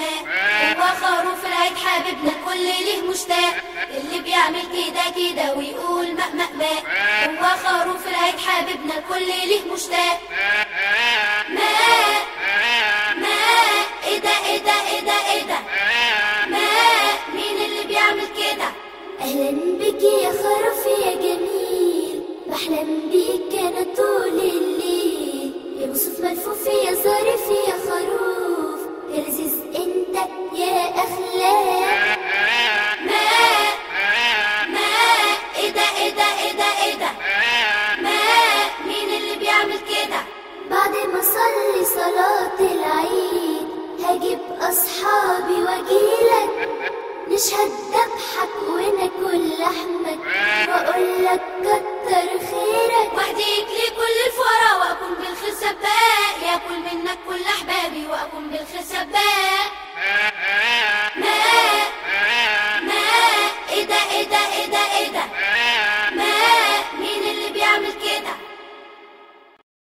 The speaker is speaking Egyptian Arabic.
ماء هو خروف العيد حبيبنا الكل ليه مشتاق اللي بيعمل كده كده ويقول ماء ماء ماء هو خروف العيد حبيبنا الكل ليه مشتاق ماء ماء ايه ده ايه ده ايه ده ايه ده ماء مين اللي بيعمل كده أهلا بك يا خرف يا جميل بحلم بيك أنا طول الليل يا مصوف ملفوف يا ظريف يا خروف يا لذيذ أنت يا أخلاق ماء ماء ايه ده ايه ده ايه ده ايه ده ماء مين اللي بيعمل كده بعد ما أصلي صلاة العيد هجيب أصحابي وأجيلك نشهد ذبحك وناكل لحمك وأقول لك كتر خيرك واهديك لكل الفقراء واكون بالخير سباق ياكل منك كل احبابي واكون بالخير سباق